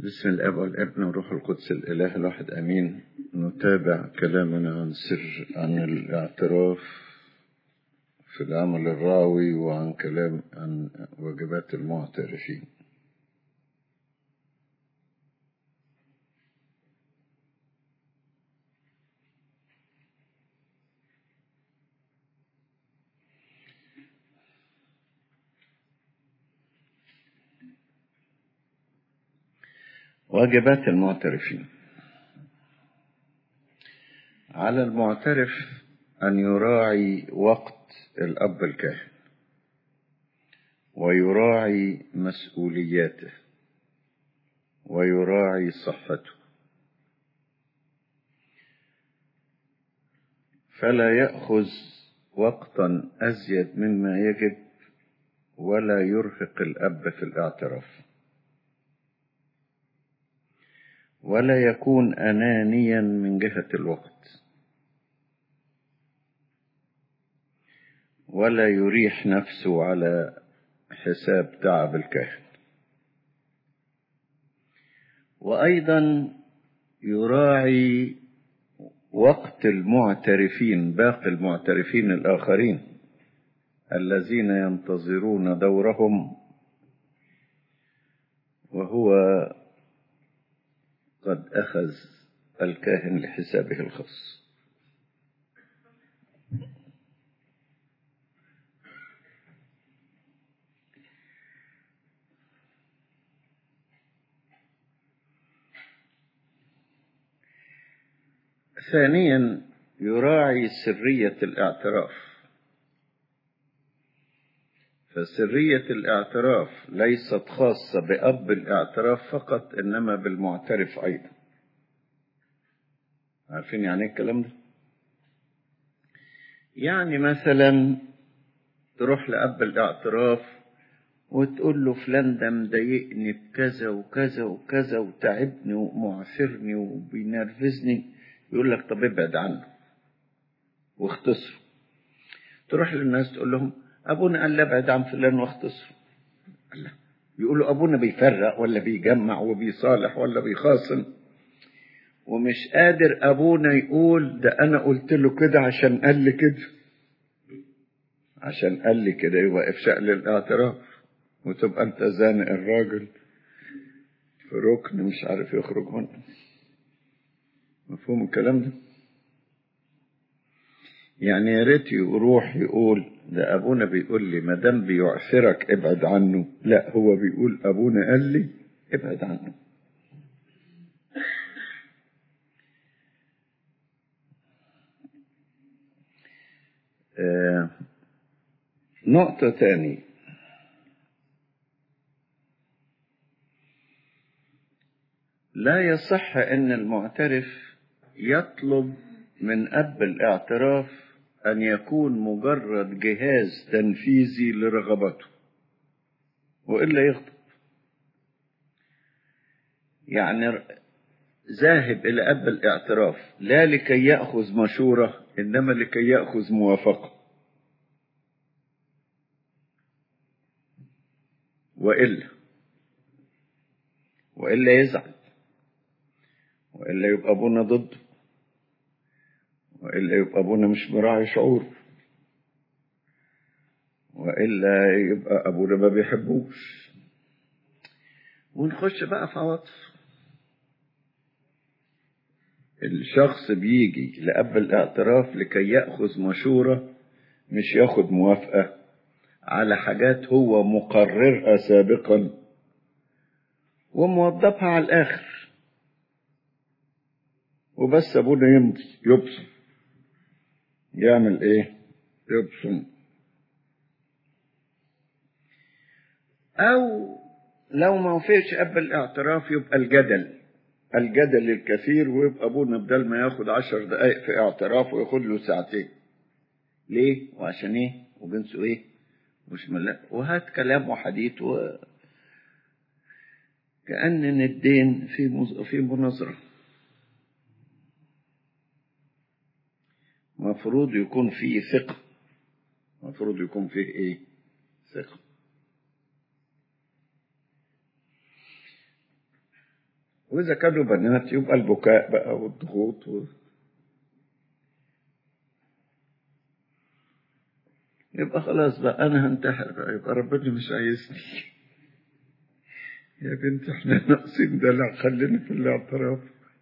بسم الاب والابن والروح القدس الاله الواحد امين نتابع كلامنا عن سر عن الاعتراف في العمل الراوي وعن كلام عن واجبات المعترفين واجبات المعترفين على المعترف أن يراعي وقت الأب الكاهن ويراعي مسؤولياته ويراعي صحته فلا يأخذ وقتا أزيد مما يجب ولا يرهق الأب في الاعتراف ولا يكون أنانيا من جهة الوقت ولا يريح نفسه على حساب تعب الكاهن وأيضا يراعي وقت المعترفين باقي المعترفين الآخرين الذين ينتظرون دورهم وهو قد أخذ الكاهن لحسابه الخاص ثانيا يراعي سرية الاعتراف فسرية الاعتراف ليست خاصة بأب الاعتراف فقط إنما بالمعترف أيضا عارفين يعني ايه الكلام ده يعني مثلا تروح لأب الاعتراف وتقول له فلان ده مضايقني بكذا وكذا وكذا وتعبني ومعثرني وبينرفزني يقول لك طب ابعد عنه واختصره تروح للناس تقول لهم ابونا قال لي ابعد عن فلان واختصره الله يقولوا ابونا بيفرق ولا بيجمع وبيصالح ولا بيخاصم ومش قادر ابونا يقول ده انا قلت له كده عشان قال لي كده عشان قال لي كده يبقى افشاء للاعتراف وتبقى انت زانق الراجل في ركن مش عارف يخرج منه مفهوم الكلام ده يعني يا ريت يروح يقول ده ابونا بيقول لي ما دام بيعثرك ابعد عنه لا هو بيقول ابونا قال لي ابعد عنه آه نقطة تاني لا يصح ان المعترف يطلب من اب الاعتراف ان يكون مجرد جهاز تنفيذي لرغبته والا يغضب يعني ذاهب الى اب الاعتراف لا لكي ياخذ مشوره انما لكي ياخذ موافقه والا والا يزعل والا يبقى ابونا ضده والا يبقى ابونا مش مراعي شعوره والا يبقى ابونا ما بيحبوش ونخش بقى في عواطف الشخص بيجي لأب الاعتراف لكي يأخذ مشورة مش ياخد موافقة على حاجات هو مقررها سابقا وموظفها على الآخر وبس أبونا يمضي يبصم يعمل إيه؟ يبصم أو لو ما وفيش أب الاعتراف يبقى الجدل الجدل الكثير ويبقى أبونا بدل ما ياخد عشر دقايق في اعتراف وياخد له ساعتين ليه وعشان ايه وجنسه ايه مش ملا وهات كلام وحديث و كأن الدين في مز... في مناظرة مفروض يكون فيه ثقة مفروض يكون فيه ايه ثقة وإذا كانوا بنات يبقى البكاء بقى والضغوط و... يبقى خلاص بقى أنا هنتحر بقى يبقى ربنا مش عايزني يا بنت احنا ناقصين دلع خلينا في الاعتراف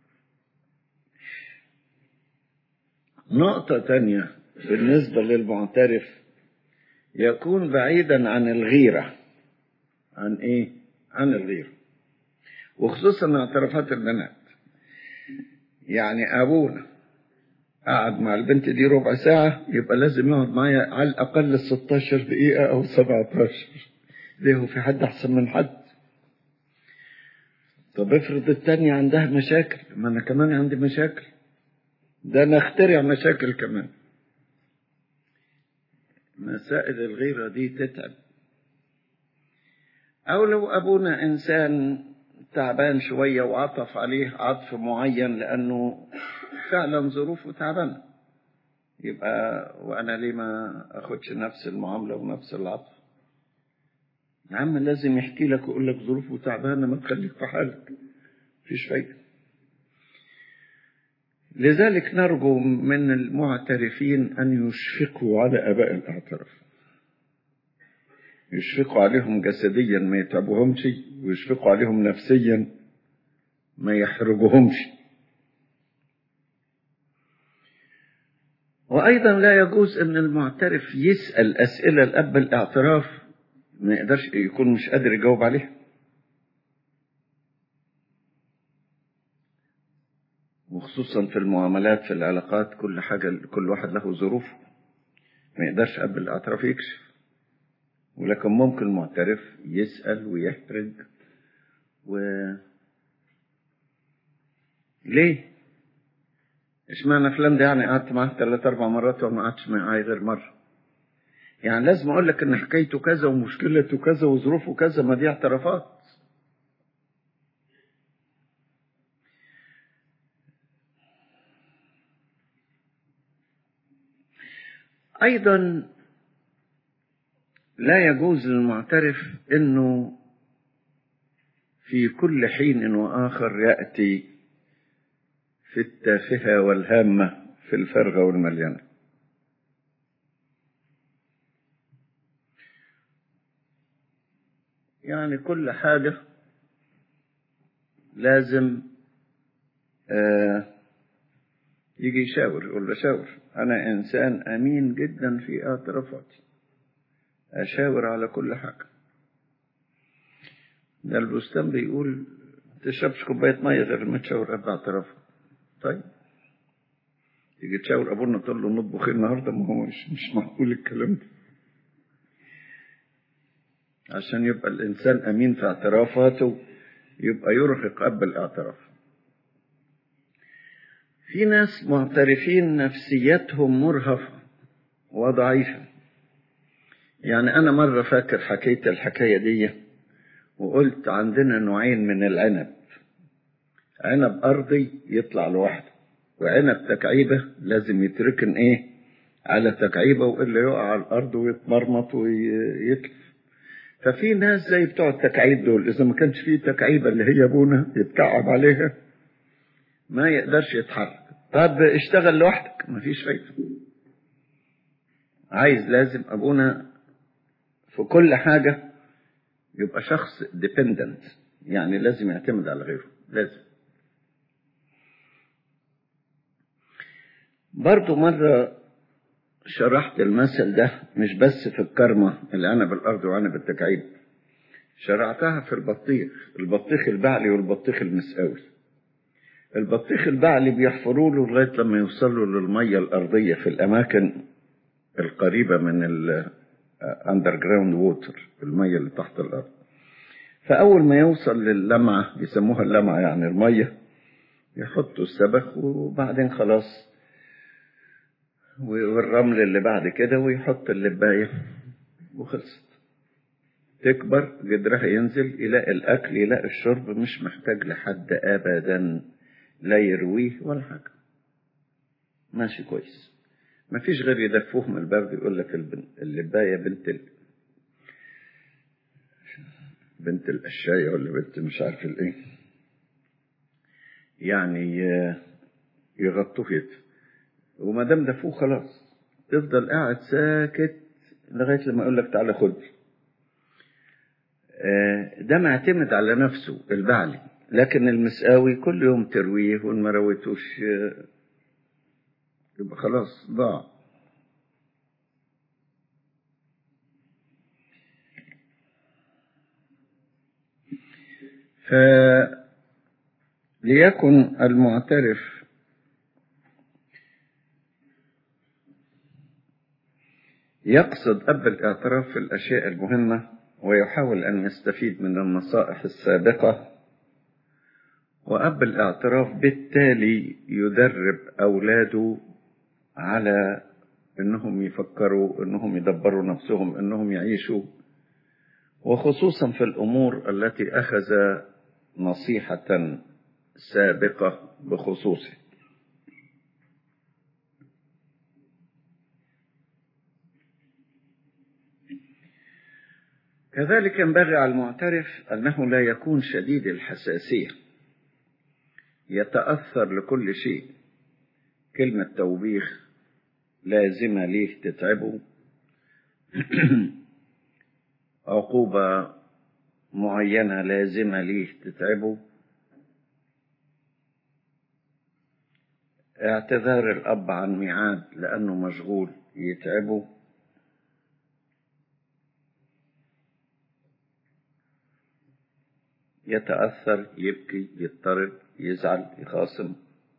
نقطة تانية بالنسبة للمعترف يكون بعيدا عن الغيرة عن ايه؟ عن الغيرة وخصوصا اعترافات البنات يعني ابونا قعد مع البنت دي ربع ساعة يبقى لازم يقعد معايا على الأقل 16 دقيقة أو 17 ليه هو في حد أحسن من حد طب افرض التانية عندها مشاكل ما أنا كمان عندي مشاكل ده أنا أخترع مشاكل كمان مسائل الغيرة دي تتعب أو لو أبونا إنسان تعبان شوية وعطف عليه عطف معين لأنه فعلا ظروفه تعبانة يبقى وأنا ليه ما أخدش نفس المعاملة ونفس العطف يا عم لازم يحكي لك ويقول لك ظروفه تعبانة ما تخليك في حالك مفيش فايدة لذلك نرجو من المعترفين أن يشفقوا على أباء الاعتراف يشفقوا عليهم جسديا ما يتعبوهمش ويشفقوا عليهم نفسيا ما يحرجوهمش وأيضا لا يجوز أن المعترف يسأل أسئلة الأب الاعتراف ما يقدرش يكون مش قادر يجاوب عليها وخصوصا في المعاملات في العلاقات كل حاجة كل واحد له ظروفه ما يقدرش أب الاعتراف يكشف ولكن ممكن المعترف يسأل ويحرج و ليه؟ اشمعنى فلان ده يعني قعدت معاه ثلاث أربع مرات وما قعدتش معاه غير مرة يعني لازم أقول لك إن حكايته كذا ومشكلته كذا وظروفه كذا ما دي اعترافات أيضا لا يجوز للمعترف انه في كل حين واخر ياتي في التافهه والهامه في الفرغه والمليانه يعني كل حاجه لازم آه يجي يشاور يقول له شاور انا انسان امين جدا في اعترافاتي أشاور على كل حاجة ده البستان بيقول تشربش كوباية مية غير ما تشاور قبل اعترافك طيب تيجي تشاور أبونا تقول له نطبخ النهاردة ما هو مش مش معقول الكلام ده عشان يبقى الإنسان أمين في اعترافاته يبقى يرهق قبل الاعتراف في ناس معترفين نفسيتهم مرهفة وضعيفة يعني أنا مرة فاكر حكيت الحكاية دي وقلت عندنا نوعين من العنب عنب أرضي يطلع لوحده وعنب تكعيبة لازم يتركن إيه على تكعيبة وإلا يقع على الأرض ويتمرمط ويتلف ففي ناس زي بتوع التكعيب دول إذا ما كانش فيه تكعيبة اللي هي أبونا يتكعب عليها ما يقدرش يتحرك طب اشتغل لوحدك مفيش فايدة عايز لازم أبونا في كل حاجة يبقى شخص ديبندنت يعني لازم يعتمد على غيره لازم برضو مرة شرحت المثل ده مش بس في الكرمة العنب الأرض وعنب التكعيب شرعتها في البطيخ البطيخ البعلي والبطيخ المسقاوي البطيخ البعلي بيحفروا له لغاية لما يوصلوا للمية الأرضية في الأماكن القريبة من ال اندر جراوند ووتر الميه اللي تحت الارض فاول ما يوصل للمعه بيسموها اللمعه يعني الميه يحطوا السبخ وبعدين خلاص والرمل اللي بعد كده ويحط اللبايه وخلصت تكبر جدرها ينزل يلاقي الاكل يلاقي الشرب مش محتاج لحد ابدا لا يرويه ولا حاجه ماشي كويس ما فيش غير يدفوه من البرد يقول لك اللباية بنت ال... بنت القشاية ولا بنت مش عارف الايه يعني يغطوه كده وما دام دفوه خلاص تفضل قاعد ساكت لغايه لما يقول لك تعالى خد ده معتمد على نفسه البعلي لكن المساوي كل يوم ترويه وان ما رويتوش يبقى خلاص ضاع فليكن المعترف يقصد أب الاعتراف في الأشياء المهمة ويحاول أن يستفيد من النصائح السابقة وأب الاعتراف بالتالي يدرب أولاده على أنهم يفكروا أنهم يدبروا نفسهم أنهم يعيشوا وخصوصا في الأمور التي أخذ نصيحة سابقة بخصوصه كذلك ينبغي على المعترف أنه لا يكون شديد الحساسية يتأثر لكل شيء كلمة توبيخ لازمة ليه تتعبه عقوبة معينة لازمة ليه تتعبه اعتذار الأب عن ميعاد لأنه مشغول يتعبه يتأثر يبكي يضطرب يزعل يخاصم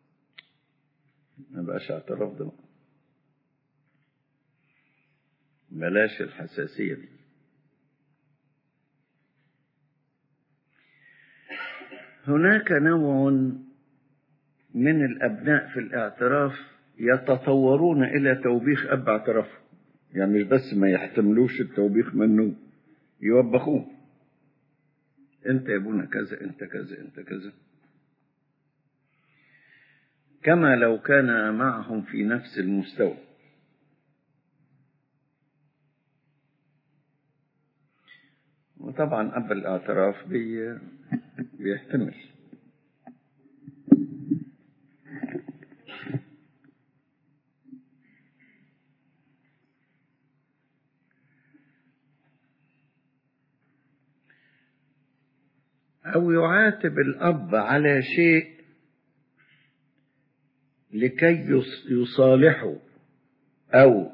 ما بقاش اعتراف ده بلاش الحساسية دي هناك نوع من الأبناء في الاعتراف يتطورون إلى توبيخ أب اعترافه يعني مش بس ما يحتملوش التوبيخ منه يوبخوه انت يا ابونا كذا انت كذا انت كذا كما لو كان معهم في نفس المستوى وطبعا أب الاعتراف بي بيحتمل أو يعاتب الأب على شيء لكي يصالحه أو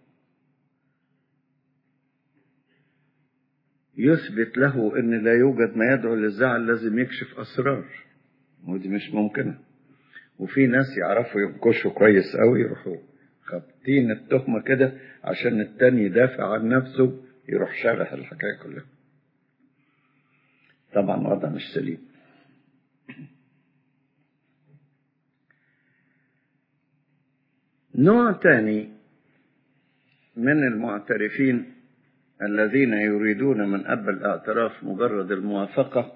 يثبت له ان لا يوجد ما يدعو للزعل لازم يكشف اسرار ودي مش ممكنه وفي ناس يعرفوا ينكشوا كويس قوي يروحوا خابطين التهمه كده عشان التاني يدافع عن نفسه يروح شارح الحكايه كلها طبعا وضع مش سليم نوع تاني من المعترفين الذين يريدون من أب الاعتراف مجرد الموافقة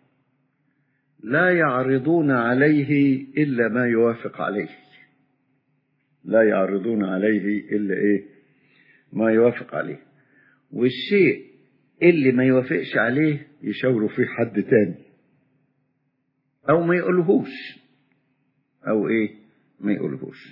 لا يعرضون عليه إلا ما يوافق عليه لا يعرضون عليه إلا إيه ما يوافق عليه والشيء اللي ما يوافقش عليه يشاوروا فيه حد تاني أو ما يقولهوش أو إيه ما يقولهوش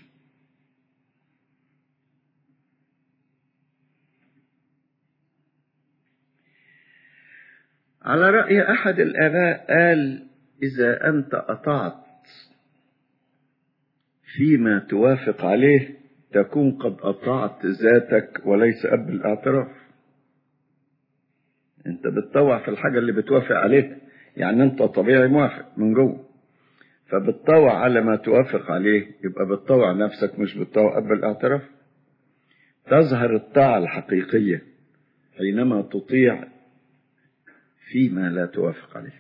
على رأي أحد الآباء قال إذا أنت أطعت فيما توافق عليه تكون قد أطعت ذاتك وليس أب الاعتراف أنت بتطوع في الحاجة اللي بتوافق عليها يعني أنت طبيعي موافق من جوه فبتطوع على ما توافق عليه يبقى بتطوع نفسك مش بتطوع أب الاعتراف تظهر الطاعة الحقيقية حينما تطيع فيما لا توافق عليه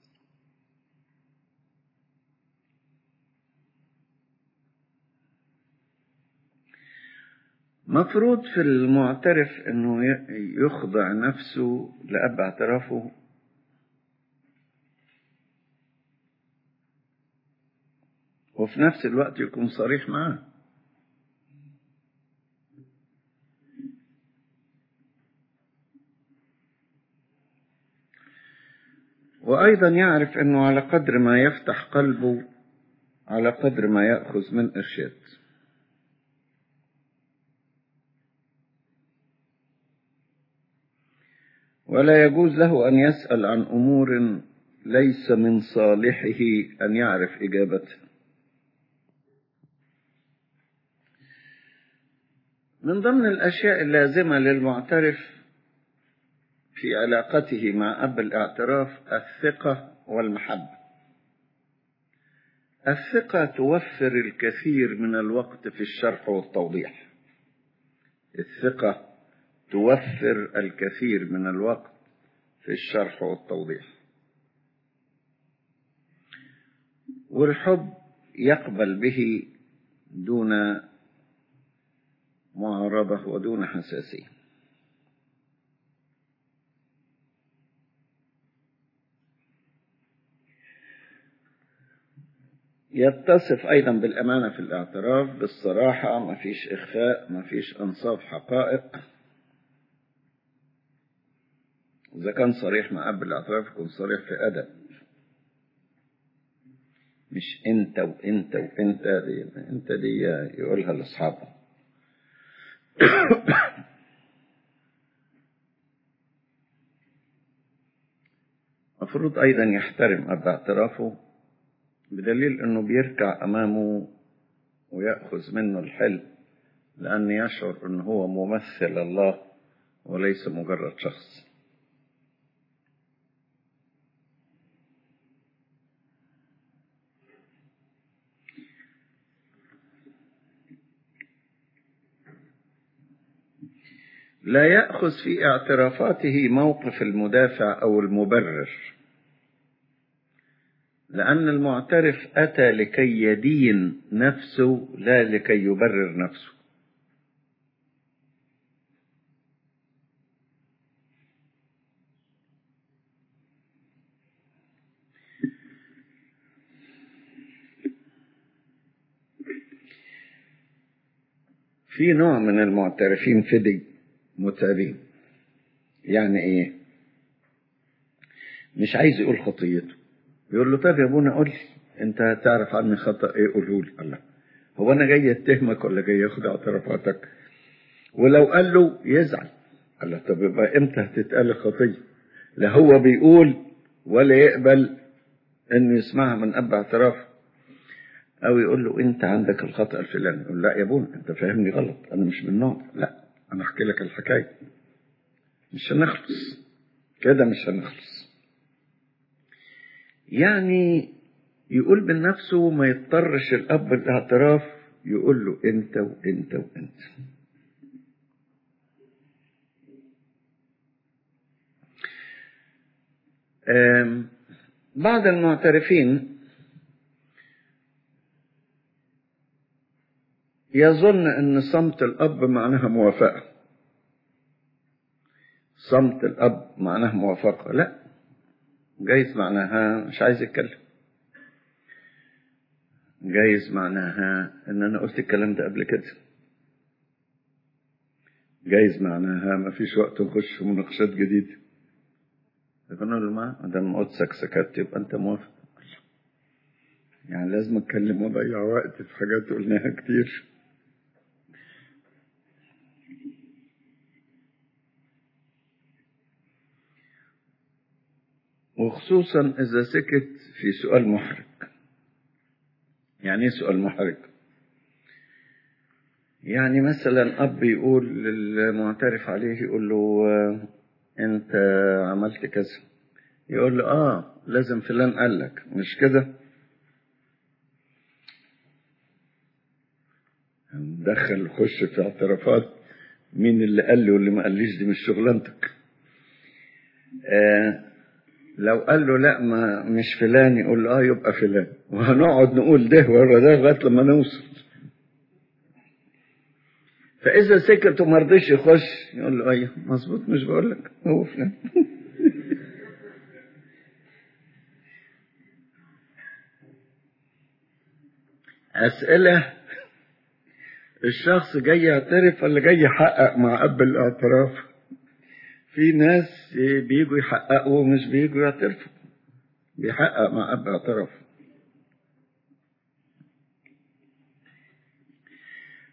مفروض في المعترف انه يخضع نفسه لأب اعترافه وفي نفس الوقت يكون صريح معاه وأيضا يعرف أنه على قدر ما يفتح قلبه على قدر ما يأخذ من إرشاد ولا يجوز له أن يسأل عن أمور ليس من صالحه أن يعرف إجابتها من ضمن الأشياء اللازمة للمعترف في علاقته مع أب الاعتراف الثقة والمحبة الثقة توفر الكثير من الوقت في الشرح والتوضيح الثقة توفر الكثير من الوقت في الشرح والتوضيح والحب يقبل به دون معارضة ودون حساسية يتصف أيضا بالأمانة في الاعتراف بالصراحة ما فيش إخفاء ما فيش أنصاف حقائق إذا كان صريح مع أب الاعتراف يكون صريح في أدب مش أنت وأنت وأنت دي أنت دي يقولها لأصحابه المفروض أيضا يحترم أب اعترافه بدليل أنه بيركع أمامه ويأخذ منه الحل لأن يشعر أنه هو ممثل الله وليس مجرد شخص لا يأخذ في اعترافاته موقف المدافع أو المبرر لأن المعترف أتى لكي يدين نفسه لا لكي يبرر نفسه في نوع من المعترفين فدي متعبين يعني ايه مش عايز يقول خطيته يقول له طيب يا ابونا قول لي انت تعرف عني خطا ايه قوله لي الله هو انا جاي اتهمك ولا جاي اخد اعترافاتك ولو قال له يزعل قال له طب يبقى امتى هتتقال الخطيه لا هو بيقول ولا يقبل انه يسمعها من اب اعتراف او يقول له انت عندك الخطا الفلاني يقول لا يا ابونا انت فاهمني غلط انا مش من النوع لا انا احكي لك الحكايه مش هنخلص كده مش هنخلص يعني يقول من نفسه ما يضطرش الاب الاعتراف يقول له انت وانت وانت بعض المعترفين يظن ان صمت الاب معناها موافقه صمت الاب معناها موافقه لا جايز معناها مش عايز يتكلم جايز معناها ان انا قلت الكلام ده قبل كده جايز معناها ما فيش وقت نخش في مناقشات جديده فقلنا له ما دام قدسك سكت يبقى انت موافق يعني لازم اتكلم واضيع وقت في حاجات قلناها كتير وخصوصا إذا سكت في سؤال محرج يعني ايه سؤال محرج يعني مثلا أب يقول للمعترف عليه يقول له أنت عملت كذا يقول له آه لازم فلان قال لك مش كده ندخل نخش في اعترافات مين اللي قال لي واللي ما قاليش دي مش شغلانتك آه لو قال له لا ما مش فلان يقول له اه يبقى فلان وهنقعد نقول ده ورا ده لغايه لما نوصل فاذا سكت وما رضيش يخش يقول له ايوه مظبوط مش بقول لك هو فلان اسئله الشخص جاي يعترف ولا جاي يحقق مع اب الاعتراف في ناس بيجوا يحققوا ومش بيجوا يعترفوا بيحقق مع اب اعتراف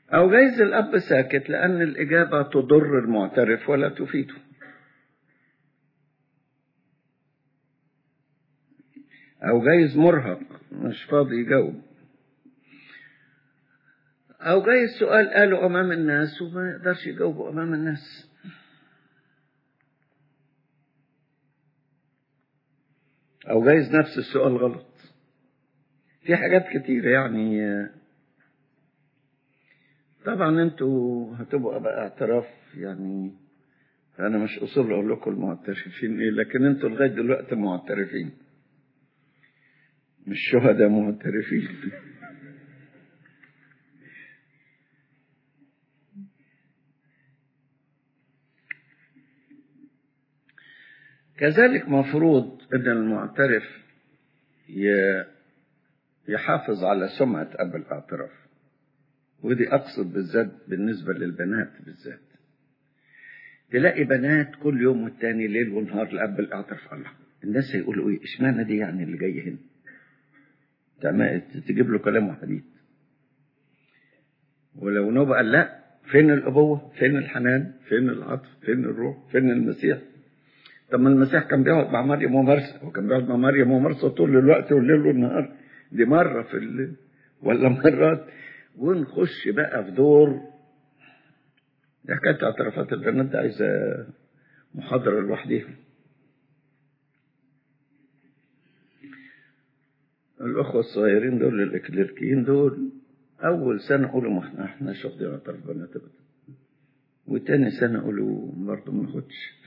أو جايز الأب ساكت لأن الإجابة تضر المعترف ولا تفيده أو جايز مرهق مش فاضي يجاوب أو جايز سؤال قاله أمام الناس وما يقدرش يجاوبه أمام الناس أو جايز نفس السؤال غلط في حاجات كتيرة يعني طبعا انتوا هتبقى بقى اعتراف يعني انا مش اصول اقول لكم المعترفين ايه لكن انتوا لغايه دلوقتي معترفين مش شهداء معترفين كذلك مفروض ان المعترف يحافظ على سمعة أب الاعتراف ودي أقصد بالذات بالنسبة للبنات بالذات تلاقي بنات كل يوم والتاني ليل ونهار لأب الاعتراف الله الناس هيقولوا ايه اشمعنى دي يعني اللي جاي هنا تجيب له كلام وحديث ولو نوبة قال لا فين الأبوة فين الحنان فين العطف فين الروح فين المسيح طب ما المسيح كان بيقعد مع مريم ومرسى وكان بيقعد مع مريم ومرسى طول الوقت والليل والنهار دي مرة في الليل ولا مرات ونخش بقى في دور دي حكاية اعترافات البنات دي عايزة محاضرة لوحديها الأخوة الصغيرين دول الإكليركيين دول أول سنة قولوا ما احنا احنا واخدين اعتراف بنات أبدا وتاني سنة قولوا برضه ما ناخدش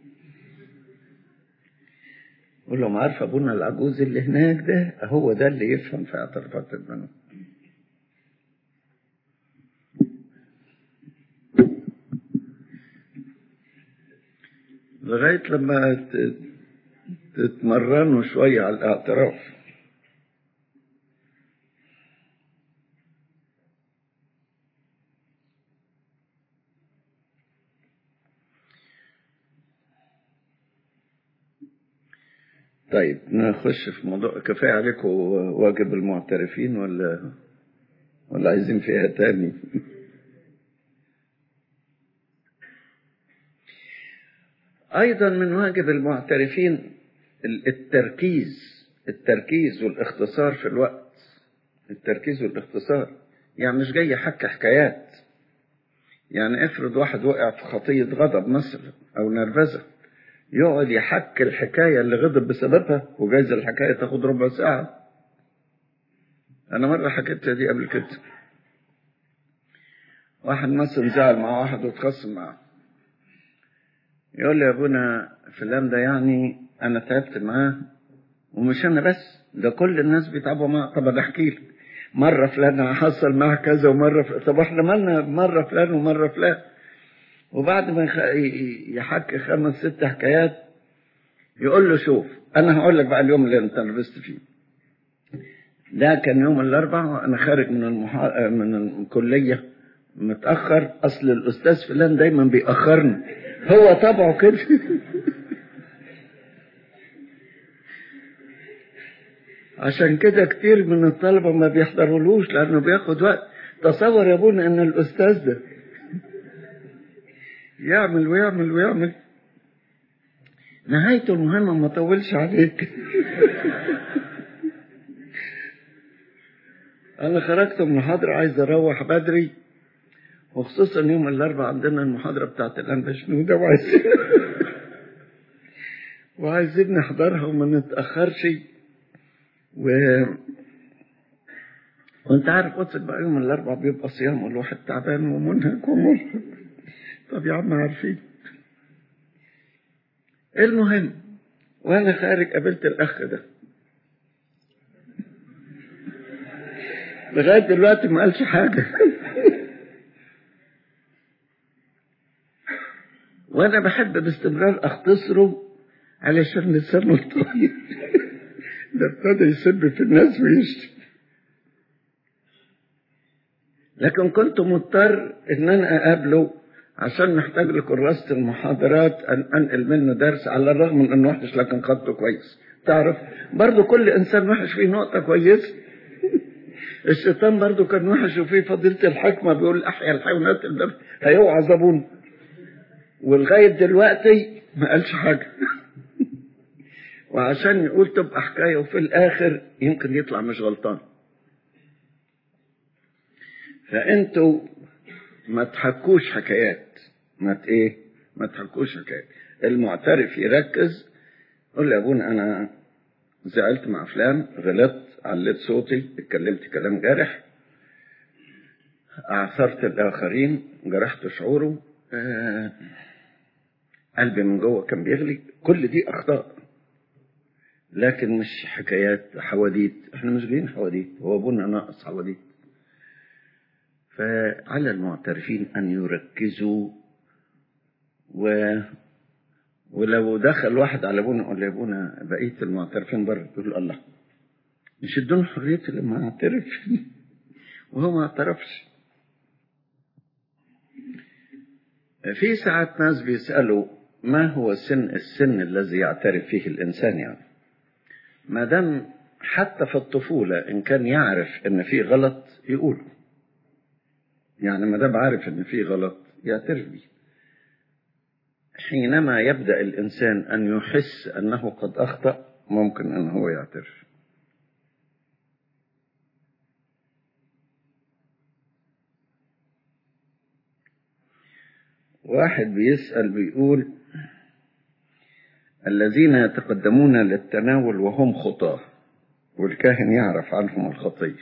قول لهم عارف ابونا العجوز اللي هناك ده هو ده اللي يفهم في اعترافات البنات لغاية لما تتمرنوا شوية على الاعتراف طيب نخش في موضوع كفاية عليكم واجب المعترفين ولا ولا عايزين فيها تاني أيضا من واجب المعترفين التركيز التركيز والاختصار في الوقت التركيز والاختصار يعني مش جاي يحكي حكايات يعني افرض واحد وقع في خطية غضب مثلا أو نرفزة يقعد يحكي الحكاية اللي غضب بسببها وجايز الحكاية تاخد ربع ساعة أنا مرة حكيتها دي قبل كده واحد مثلا زعل مع واحد واتخصم معاه يقول لي يا ابونا فلان ده يعني أنا تعبت معاه ومش أنا بس ده كل الناس بيتعبوا معاه طب أنا أحكي لك مرة فلان حصل معاه كذا ومرة فلان. طب احنا مالنا مرة فلان ومرة فلان وبعد ما يحكي خمس ست حكايات يقول له شوف انا هقول لك بقى اليوم اللي انت لبست فيه ده كان يوم الاربعاء وانا خارج من المحا... من الكليه متاخر اصل الاستاذ فلان دايما بيأخرني هو طبعه كده عشان كده كتير من الطلبة ما بيحضرولوش لأنه بياخد وقت تصور يا ابونا أن الأستاذ ده يعمل ويعمل ويعمل نهايته المهمة ما طولش عليك أنا خرجت من المحاضرة عايز أروح بدري وخصوصا يوم الأربعاء عندنا المحاضرة بتاعت الأنبا شنودة وعايزين وعايزين نحضرها وما نتأخرش و وانت عارف قدسك بقى يوم الأربعاء بيبقى صيام والواحد تعبان ومنهك ومرهق طب يا عم عارفين المهم وانا خارج قابلت الاخ ده لغايه دلوقتي ما قالش حاجه وانا بحب باستمرار اختصره علشان لسانه الطويل ده ابتدى يسب في الناس ويشتم لكن كنت مضطر ان انا اقابله عشان نحتاج لكراسة المحاضرات أن أنقل منه درس على الرغم من أنه وحش لكن خطه كويس تعرف برضو كل إنسان وحش فيه نقطة كويسة الشيطان برضو كان وحش وفيه فضيلة الحكمة بيقول أحيا الحيوانات البر هيوعظ أبونا ولغاية دلوقتي ما قالش حاجة وعشان يقول تبقى حكاية وفي الآخر يمكن يطلع مش غلطان فأنتوا ما تحكوش حكايات ما ت- ايه ما تحكوش حكايات المعترف يركز قول لي يا ابونا انا زعلت مع فلان غلطت عليت صوتي اتكلمت كلام جارح اعثرت الاخرين جرحت شعوره آه قلبي من جوه كان بيغلي كل دي اخطاء لكن مش حكايات حواديت احنا مش جايين حواديت هو ابونا ناقص حواديت فعلى المعترفين أن يركزوا و ولو دخل واحد على ابونا يقول لابونا بقيه المعترفين بره يقول له الله مش ادونا حريته لما اعترف وهو ما اعترفش في ساعات ناس بيسألوا ما هو سن السن الذي يعترف فيه الإنسان يعني ما دام حتى في الطفولة إن كان يعرف إن في غلط يقوله يعني ما دام عارف إن في غلط يعترف بيه حينما يبدأ الإنسان أن يحس أنه قد أخطأ ممكن أن هو يعترف واحد بيسأل بيقول الذين يتقدمون للتناول وهم خطاة والكاهن يعرف عنهم الخطية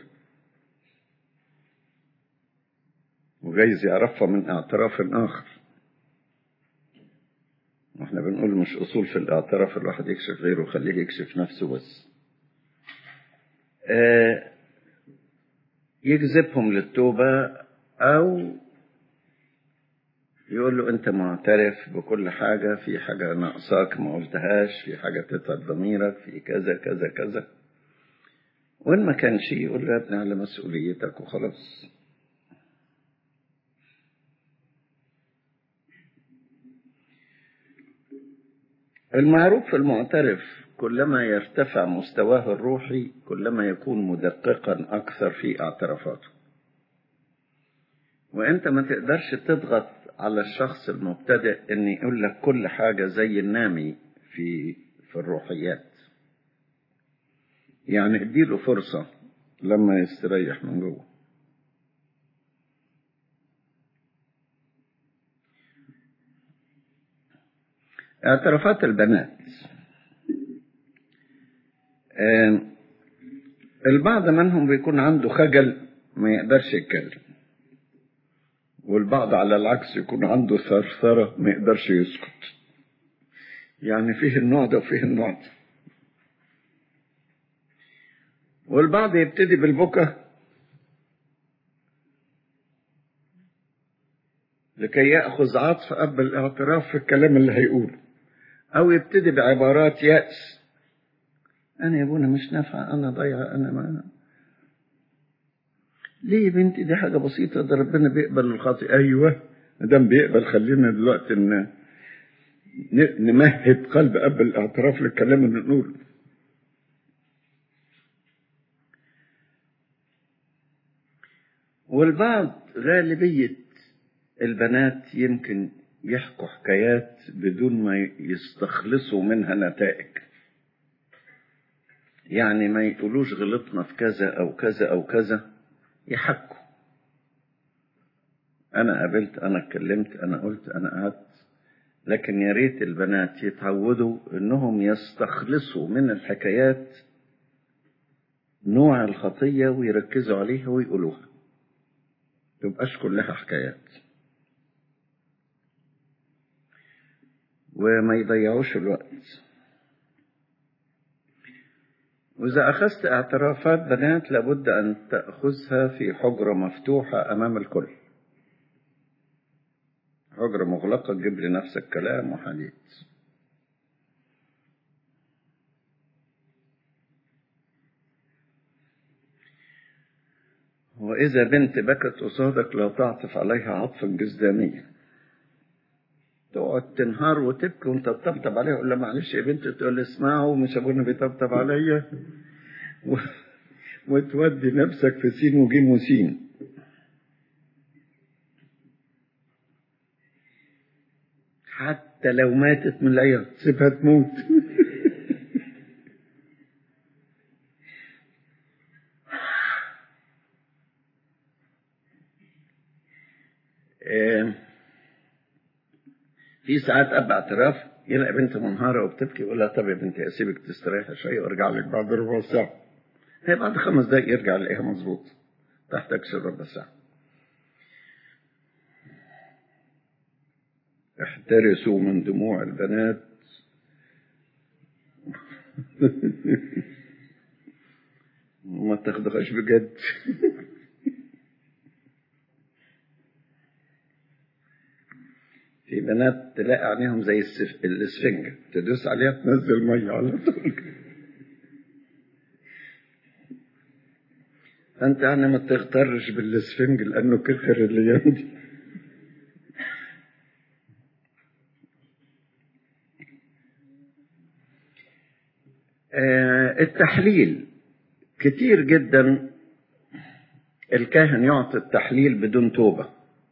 وجايز يعرفها من اعتراف آخر واحنا بنقول مش أصول في الاعتراف الواحد يكشف غيره خليه يكشف نفسه بس آه يجذبهم للتوبة أو يقول له انت معترف بكل حاجة في حاجة ناقصاك ما قلتهاش في حاجة تتعب ضميرك في كذا كذا كذا وان ما كانش يقول له يا ابني على مسؤوليتك وخلاص المعروف في المعترف كلما يرتفع مستواه الروحي كلما يكون مدققا أكثر في اعترافاته وانت ما تقدرش تضغط على الشخص المبتدئ ان يقول لك كل حاجة زي النامي في في الروحيات يعني اديله فرصة لما يستريح من جوه اعترافات البنات البعض منهم بيكون عنده خجل ما يقدرش يتكلم والبعض على العكس يكون عنده ثرثرة ما يقدرش يسكت يعني فيه النوع ده وفيه النوع ده والبعض يبتدي بالبكا لكي يأخذ عطف أب الاعتراف في الكلام اللي هيقوله أو يبتدي بعبارات يأس أنا يا ابونا مش نافعة أنا ضايعة أنا ما ليه يا بنتي دي حاجة بسيطة ده ربنا بيقبل الخاطئ أيوه مادام بيقبل خلينا دلوقتي إن نمهد قلب أب الاعتراف للكلام اللي نقوله والبعض غالبية البنات يمكن يحكوا حكايات بدون ما يستخلصوا منها نتائج يعني ما يقولوش غلطنا في كذا أو كذا أو كذا يحكوا أنا قابلت أنا اتكلمت أنا قلت أنا قعدت لكن يا ريت البنات يتعودوا إنهم يستخلصوا من الحكايات نوع الخطية ويركزوا عليها ويقولوها تبقاش كلها حكايات وما يضيعوش الوقت وإذا أخذت اعترافات بنات لابد أن تأخذها في حجرة مفتوحة أمام الكل حجرة مغلقة تجيب لنفسك كلام وحديث وإذا بنت بكت قصادك لا تعطف عليها عطفا جزدانيا تقعد تنهار وتبكي وانت تطبطب عليها يقول لها معلش يا بنت تقول لي اسمعوا مش ابونا بيطبطب عليا و... وتودي نفسك في سين وجيم وسين حتى لو ماتت من العياط سيبها تموت في ساعات اب اعتراف يلاقي بنت منهارة وبتبكي يقول لها طب يا بنتي اسيبك تستريحي شوية وارجع لك بعد ربع ساعة هي بعد خمس دقايق يرجع يلاقيها مظبوط تحتاجش ربع ساعة احترسوا من دموع البنات وما تاخدهاش بجد في بنات تلاقي عينيهم زي السف... الاسفنجة تدوس عليها تنزل مية على طول فانت يعني ما تغترش بالاسفنج لانه كثر الايام دي آه التحليل كتير جدا الكاهن يعطي التحليل بدون توبه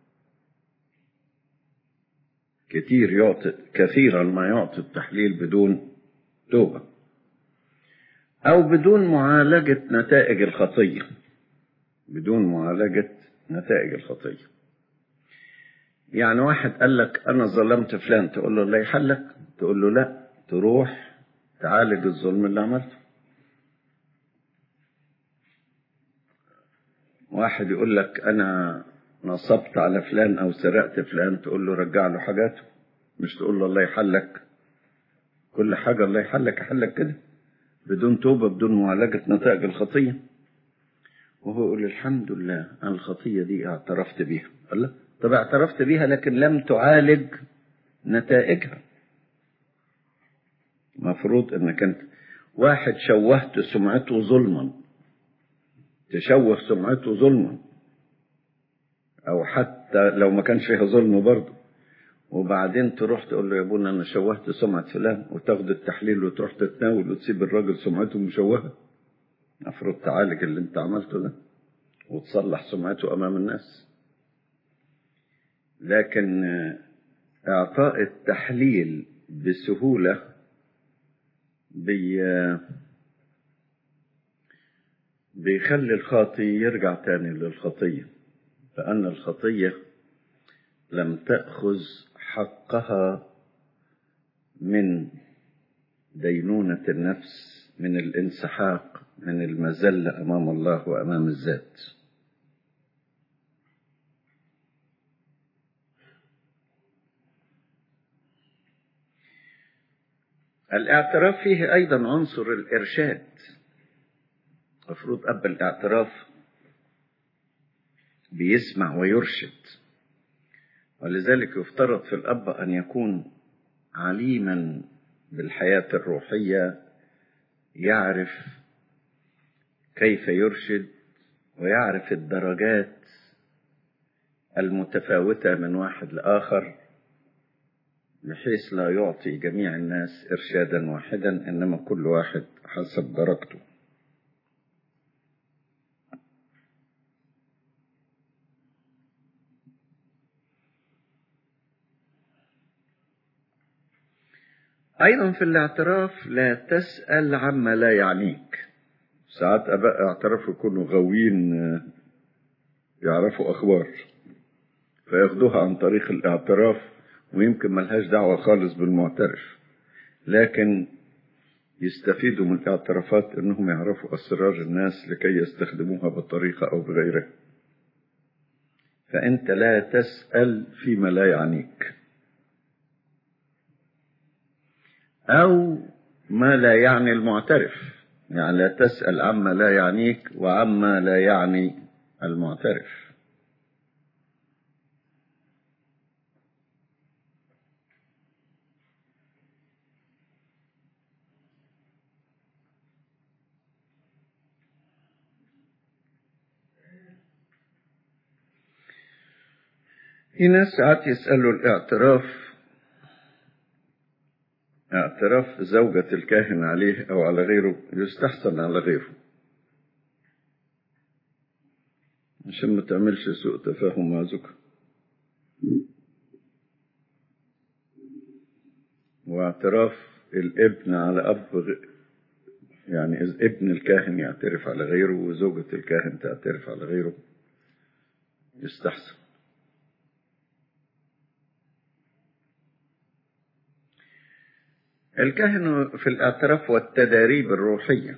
كتير يعطي كثيرا ما يعطي التحليل بدون توبة أو بدون معالجة نتائج الخطية بدون معالجة نتائج الخطية يعني واحد قال لك أنا ظلمت فلان تقول له الله يحلك تقول له لا تروح تعالج الظلم اللي عملته واحد يقول لك أنا نصبت على فلان او سرقت فلان تقول له رجع له حاجاته مش تقول له الله يحلك كل حاجة الله يحلك يحلك كده بدون توبة بدون معالجة نتائج الخطية وهو يقول الحمد لله أنا الخطية دي اعترفت بيها الله طب اعترفت بيها لكن لم تعالج نتائجها مفروض انك انت واحد شوهت سمعته ظلما تشوه سمعته ظلما او حتى لو ما كانش فيها ظلم برضه وبعدين تروح تقول له يا ابونا انا شوهت سمعة فلان وتاخد التحليل وتروح تتناول وتسيب الراجل سمعته مشوهة المفروض تعالج اللي انت عملته ده وتصلح سمعته امام الناس لكن اعطاء التحليل بسهولة بي بيخلي الخاطي يرجع تاني للخطيه لأن الخطية لم تأخذ حقها من دينونة النفس من الانسحاق من المذلة أمام الله وأمام الذات الاعتراف فيه أيضا عنصر الإرشاد المفروض أب الاعتراف بيسمع ويرشد ولذلك يفترض في الأب أن يكون عليما بالحياة الروحية يعرف كيف يرشد ويعرف الدرجات المتفاوتة من واحد لآخر بحيث لا يعطي جميع الناس إرشادا واحدا إنما كل واحد حسب درجته أيضا في الاعتراف لا تسأل عما لا يعنيك ساعات أباء اعترفوا يكونوا غاويين يعرفوا أخبار فياخدوها عن طريق الاعتراف ويمكن ملهاش دعوة خالص بالمعترف لكن يستفيدوا من الاعترافات انهم يعرفوا اسرار الناس لكي يستخدموها بطريقة او بغيرها فانت لا تسأل فيما لا يعنيك او ما لا يعني المعترف يعني لا تسأل عما لا يعنيك وعما لا يعني المعترف في ناس ساعات يسألوا الاعتراف اعتراف زوجة الكاهن عليه أو على غيره يستحسن على غيره عشان ما تعملش سوء تفاهم مع زوجها واعتراف الابن على أب غ- يعني إذا ابن الكاهن يعترف على غيره وزوجة الكاهن تعترف على غيره يستحسن الكاهن في الاعتراف والتداريب الروحية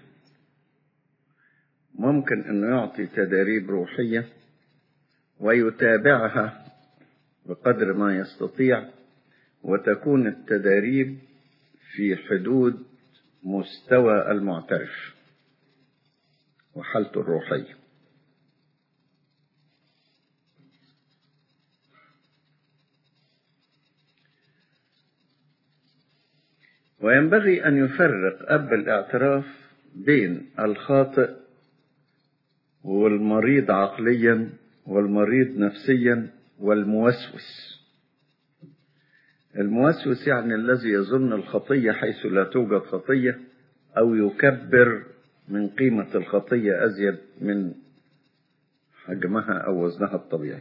ممكن أنه يعطي تداريب روحية ويتابعها بقدر ما يستطيع وتكون التداريب في حدود مستوى المعترف وحالته الروحية وينبغي أن يفرق أب الاعتراف بين الخاطئ والمريض عقليا والمريض نفسيا والموسوس الموسوس يعني الذي يظن الخطية حيث لا توجد خطية أو يكبر من قيمة الخطية أزيد من حجمها أو وزنها الطبيعي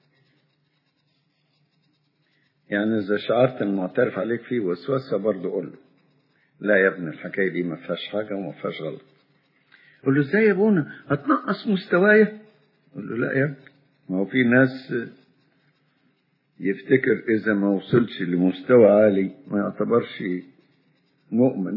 يعني إذا شعرت المعترف عليك فيه وسوسة برضه قول له لا يا ابني الحكاية دي ما فيهاش حاجة وما فيهاش غلط قول له ازاي يا ابونا هتنقص مستوايا قول له لا يا ابني ما هو في ناس يفتكر إذا ما وصلش لمستوى عالي ما يعتبرش مؤمن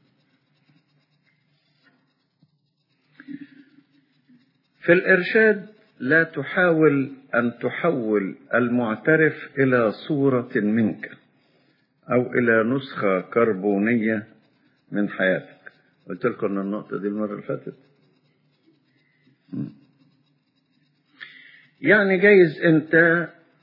في الإرشاد لا تحاول أن تحول المعترف إلى صورة منك أو إلى نسخة كربونية من حياتك قلت لكم النقطة دي المرة اللي فاتت يعني جايز أنت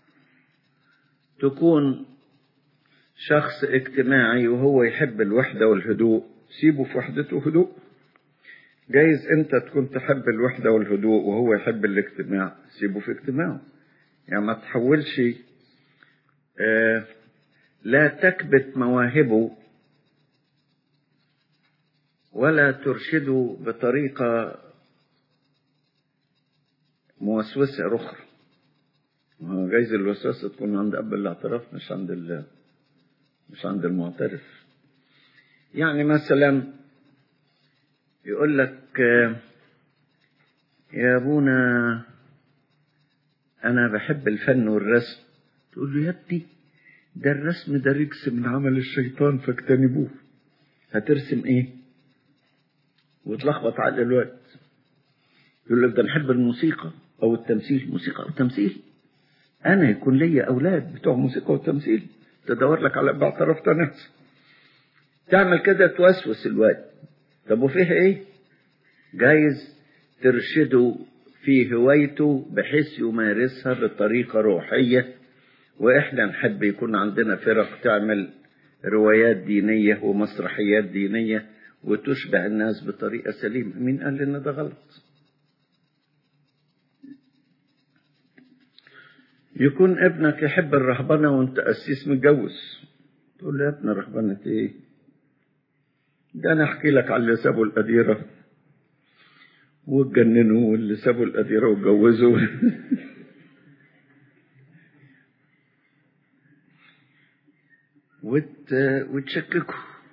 تكون شخص اجتماعي وهو يحب الوحدة والهدوء سيبه في وحدته وهدوء جايز انت تكون تحب الوحدة والهدوء وهو يحب الاجتماع سيبه في اجتماعه يعني ما تحولش آه لا تكبت مواهبه ولا ترشده بطريقة موسوسة أخرى جايز الوسوسة تكون عند أب الاعتراف مش عند ال مش عند المعترف يعني مثلا يقول لك يا ابونا انا بحب الفن والرسم تقول له يا ابني ده الرسم ده رجس من عمل الشيطان فاجتنبوه هترسم ايه وتلخبط على الوقت يقول لك ده نحب الموسيقى او التمثيل موسيقى او تمثيل انا يكون ليا اولاد بتوع موسيقى وتمثيل تدور لك على باعتراف تنافس تعمل كده توسوس الواد طب وفيها ايه جايز ترشده في هوايته بحيث يمارسها بطريقة روحية واحنا نحب يكون عندنا فرق تعمل روايات دينية ومسرحيات دينية وتشبع الناس بطريقة سليمة مين قال لنا ده غلط يكون ابنك يحب الرهبنة وانت قسيس متجوز تقول له يا ابني رهبنة ايه ده انا احكي لك على اللي سابوا القديرة واتجننوا واللي سابوا القديرة واتجوزوا وت... وتشككوا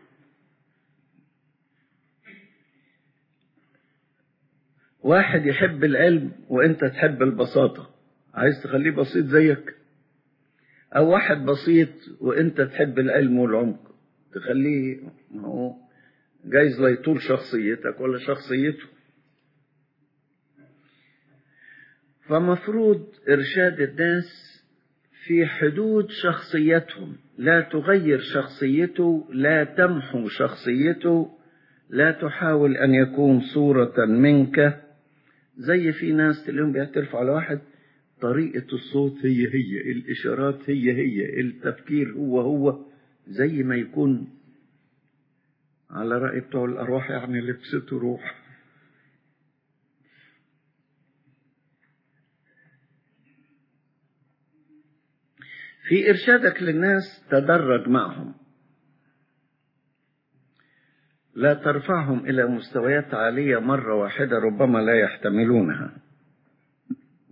واحد يحب العلم وانت تحب البساطة عايز تخليه بسيط زيك او واحد بسيط وانت تحب العلم والعمق تخليه هو جايز لا يطول شخصيتك ولا شخصيته فمفروض إرشاد الناس في حدود شخصيتهم لا تغير شخصيته لا تمحو شخصيته لا تحاول أن يكون صورة منك زي في ناس تلاقيهم بيعترفوا على واحد طريقة الصوت هي هي الإشارات هي هي التفكير هو هو زي ما يكون على رأي بتوع الأرواح يعني لبسته روح في إرشادك للناس تدرج معهم لا ترفعهم إلى مستويات عالية مرة واحدة ربما لا يحتملونها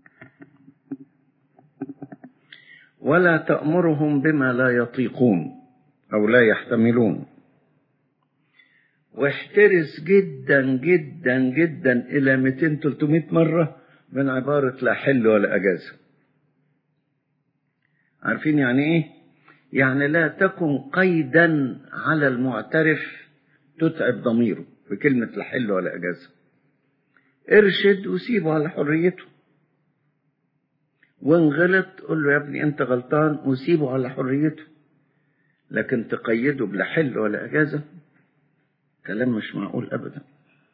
ولا تأمرهم بما لا يطيقون أو لا يحتملون واحترس جدا جدا جدا إلى 200 300 مرة من عبارة لا حل ولا أجازة عارفين يعني إيه؟ يعني لا تكن قيدا على المعترف تتعب ضميره بكلمة لا حل ولا أجازة ارشد وسيبه على حريته وان غلط قول له يا ابني انت غلطان وسيبه على حريته لكن تقيده بلا حل ولا اجازه كلام مش معقول ابدا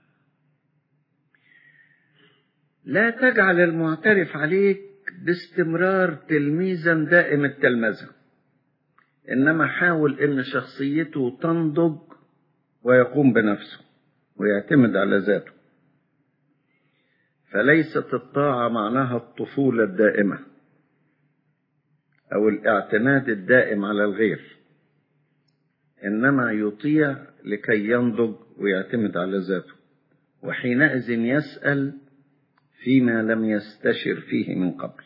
لا تجعل المعترف عليك باستمرار تلميذا دائم التلمذه انما حاول ان شخصيته تنضج ويقوم بنفسه ويعتمد على ذاته فليست الطاعة معناها الطفولة الدائمة أو الاعتماد الدائم على الغير إنما يطيع لكي ينضج ويعتمد على ذاته وحينئذ يسأل فيما لم يستشر فيه من قبل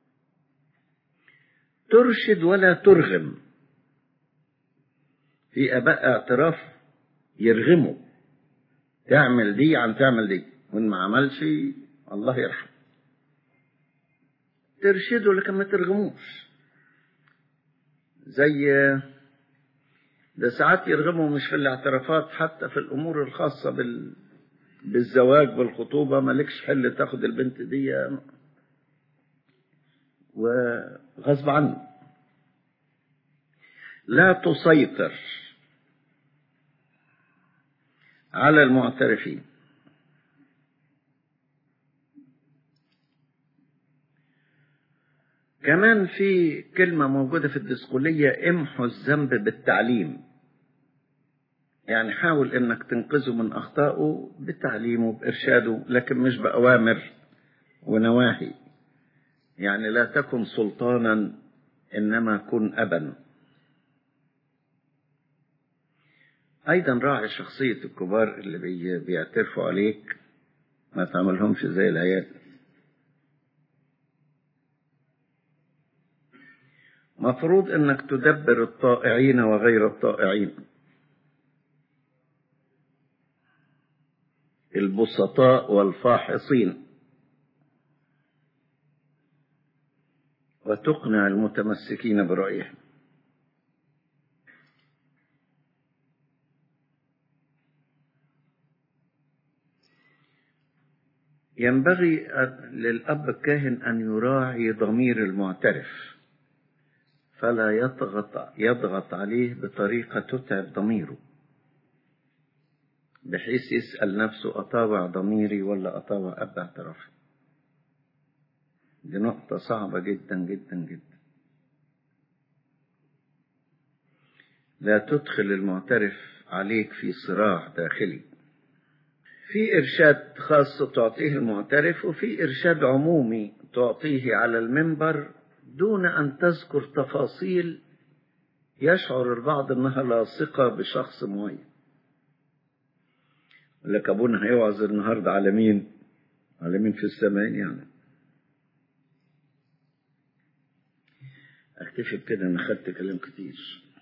ترشد ولا ترغم في آباء اعتراف يرغموا تعمل دي عن تعمل دي وإن ما عملش الله يرحم ترشده لكن ما ترغموش زي ده ساعات يرغموا مش في الاعترافات حتى في الامور الخاصه بال بالزواج بالخطوبه مالكش حل تاخد البنت دي وغصب عنه لا تسيطر على المعترفين كمان في كلمة موجودة في الدسقولية امحوا الذنب بالتعليم يعني حاول انك تنقذه من اخطائه بتعليمه بارشاده لكن مش باوامر ونواهي يعني لا تكن سلطانا انما كن ابا ايضا راعي شخصية الكبار اللي بي بيعترفوا عليك ما تعملهمش زي العيال مفروض انك تدبر الطائعين وغير الطائعين البسطاء والفاحصين وتقنع المتمسكين برأيهم ينبغي للأب الكاهن أن يراعي ضمير المعترف فلا يضغط يضغط عليه بطريقة تتعب ضميره بحيث يسأل نفسه أطاوع ضميري ولا أطاوع أب اعترافي دي نقطة صعبة جدا جدا جدا لا تدخل المعترف عليك في صراع داخلي في إرشاد خاص تعطيه المعترف وفي إرشاد عمومي تعطيه على المنبر دون أن تذكر تفاصيل يشعر البعض أنها لاصقة بشخص معين لك أبونا هيوعظ النهاردة على مين على مين في السماء يعني اكتشف كده أنا خدت كلام كتير